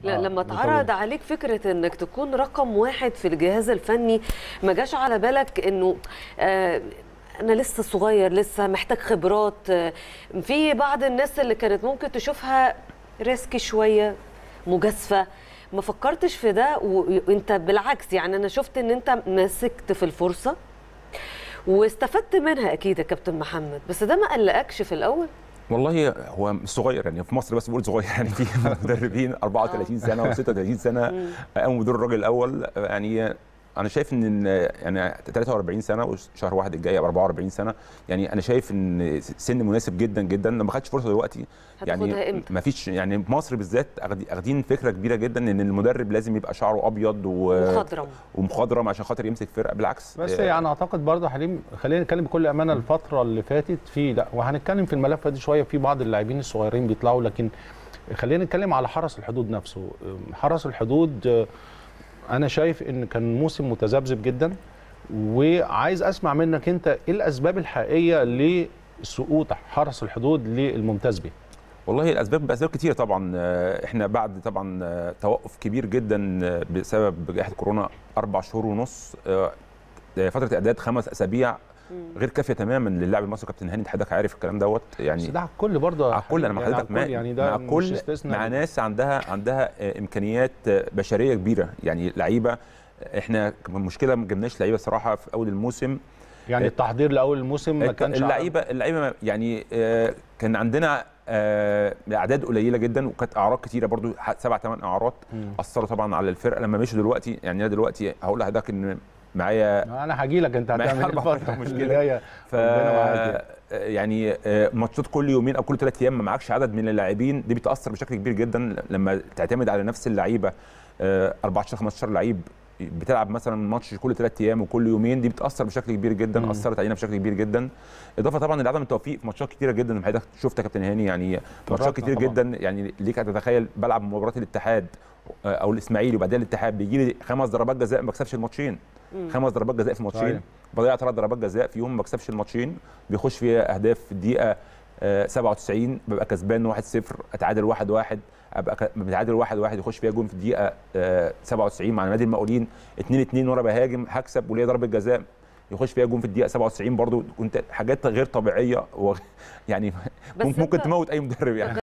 لا آه، لما ده اتعرض طبيعي. عليك فكره انك تكون رقم واحد في الجهاز الفني ما جاش على بالك انه آه انا لسه صغير لسه محتاج خبرات آه، في بعض الناس اللي كانت ممكن تشوفها ريسكي شويه مجازفه ما فكرتش في ده و- وانت بالعكس يعني انا شفت ان انت مسكت في الفرصه واستفدت منها اكيد يا كابتن محمد بس ده ما قلقكش في الاول والله هو مش صغير يعني في مصر بس بقول صغير يعني في مدربين 34 سنه و36 سنه قاموا بدور الراجل الاول يعني انا شايف ان يعني 43 سنه وشهر واحد الجاي 44 سنه يعني انا شايف ان سن مناسب جدا جدا لو ما خدش فرصه دلوقتي هتاخدها يعني امتى؟ ما فيش يعني في مصر بالذات أخد- اخدين فكره كبيره جدا ان المدرب لازم يبقى شعره ابيض و... مخضرم ومخضرم عشان خاطر يمسك فرقه بالعكس بس آه، يعني اعتقد برضه حليم خلينا نتكلم بكل امانه الفتره اللي فاتت في لا وهنتكلم في الملف ده شويه في بعض اللاعبين الصغيرين بيطلعوا لكن خلينا نتكلم على حرس الحدود نفسه حرس الحدود آه، انا شايف ان كان موسم متذبذب جدا وعايز اسمع منك انت ايه الاسباب الحقيقيه لسقوط حرس الحدود للممتاز به والله الاسباب اسباب كتير طبعا آه، احنا بعد طبعا آه، توقف كبير جدا آه، بسبب جائحه كورونا اربع شهور ونص آه، آه، فتره اعداد خمس اسابيع غير كافيه تماما للاعب المصري كابتن هاني حضرتك عارف الكلام دوت بس يعني ده على الكل برضه على الكل انا مع يعني على حضرتك مع, الكل يعني ده مع مش كل استثناء مع ناس عندها عندها آه، امكانيات آه، بشريه كبيره يعني لعيبه احنا المشكله ما جبناش لعيبه صراحه في اول الموسم يعني التحضير لاول الموسم ما كانش اللعيبه اللعيبه ما- يعني آه، كان عندنا آه، اعداد قليله جدا وكانت اعراض كتيره برضو ح- سبع ثمان اعراض مم. اثروا طبعا على الفرقه لما مشوا دلوقتي يعني انا دلوقتي هقول لحضرتك ان معايا انا هاجي لك انت ما هتعمل أربع ايه الفتره مشكلة. اللي جايه ف ربنا معاك يعني آه، ماتشات كل يومين او كل ثلاث ايام ما معكش عدد من اللاعبين دي بتاثر بشكل كبير جدا لما تعتمد على نفس اللعيبه آه، 14 15 لعيب بتلعب مثلا ماتش كل ثلاث ايام وكل يومين دي بتاثر بشكل كبير جدا مم. اثرت علينا بشكل كبير جدا اضافه طبعا لعدم التوفيق في ماتشات كتيره جدا حضرتك شفت يا كابتن هاني يعني ماتشات جربنا كتير طبعاً. جدا يعني ليك هتتخيل بلعب مباراه الاتحاد آه، او الاسماعيلي وبعدين الاتحاد بيجي لي خمس ضربات جزاء ما بكسبش الماتشين خمس ضربات جزاء في ماتشين صحيح. بضيع ثلاث ضربات جزاء في يوم ما بكسبش الماتشين بيخش فيها اهداف في الدقيقه آه، 97 ببقى كسبان 1-0 اتعادل 1-1 ابقى ك- متعادل 1-1 يخش فيها جون في الدقيقه آه، 97 مع نادي المقاولين 2-2 وانا بهاجم هكسب وليا ضربه جزاء يخش فيها جون في الدقيقه 97 برضو كنت حاجات غير طبيعيه و... يعني بس ممكن أنت- تموت اي مدرب يعني